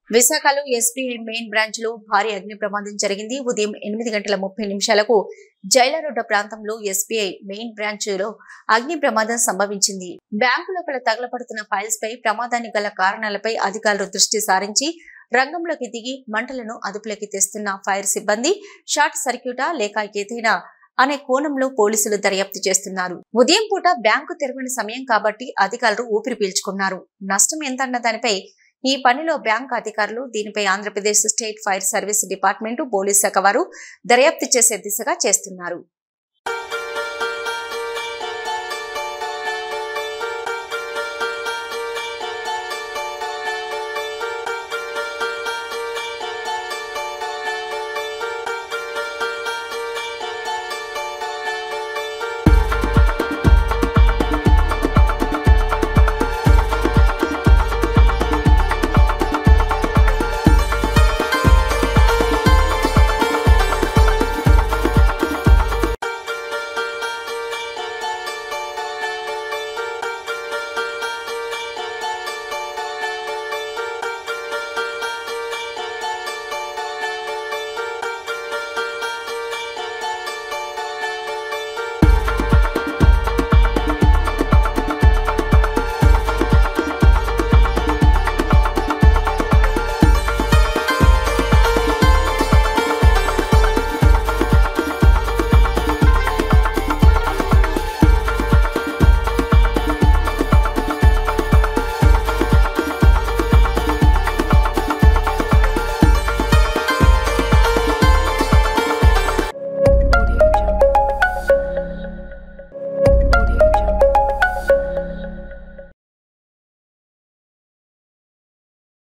విశాఖలో SBI main branch లో భారీ అగ్ని ప్రమాదం జరిగింది ఉదయం ఎనిమిది గంటల ముప్పై నిమిషాలకు జైలరోడ్డ ప్రాంతంలో ఎస్బీఐ మెయిన్ బ్రాంచ్ లో అగ్ని ప్రమాదం సంభవించింది బ్యాంకు లోపల తగలబడుతున్న ఫైల్స్ పై ప్రమాదానికి గల కారణాలపై అధికారులు దృష్టి సారించి రంగంలోకి దిగి మంటలను అదుపులోకి తెస్తున్న ఫైర్ సిబ్బంది షార్ట్ సర్క్యూటా లేక ఏదైనా అనే కోణంలో పోలీసులు దర్యాప్తు చేస్తున్నారు ఉదయం పూట బ్యాంకు తెరవని సమయం కాబట్టి అధికారులు ఊపిరి పీల్చుకున్నారు నష్టం ఎంతన్న దానిపై ఈ పనిలో బ్యాంక్ అధికారులు దీనిపై Andhra Pradesh state fire service department police శాఖ వారు దర్యాప్తు చేసే దిశగా చేస్తున్నారు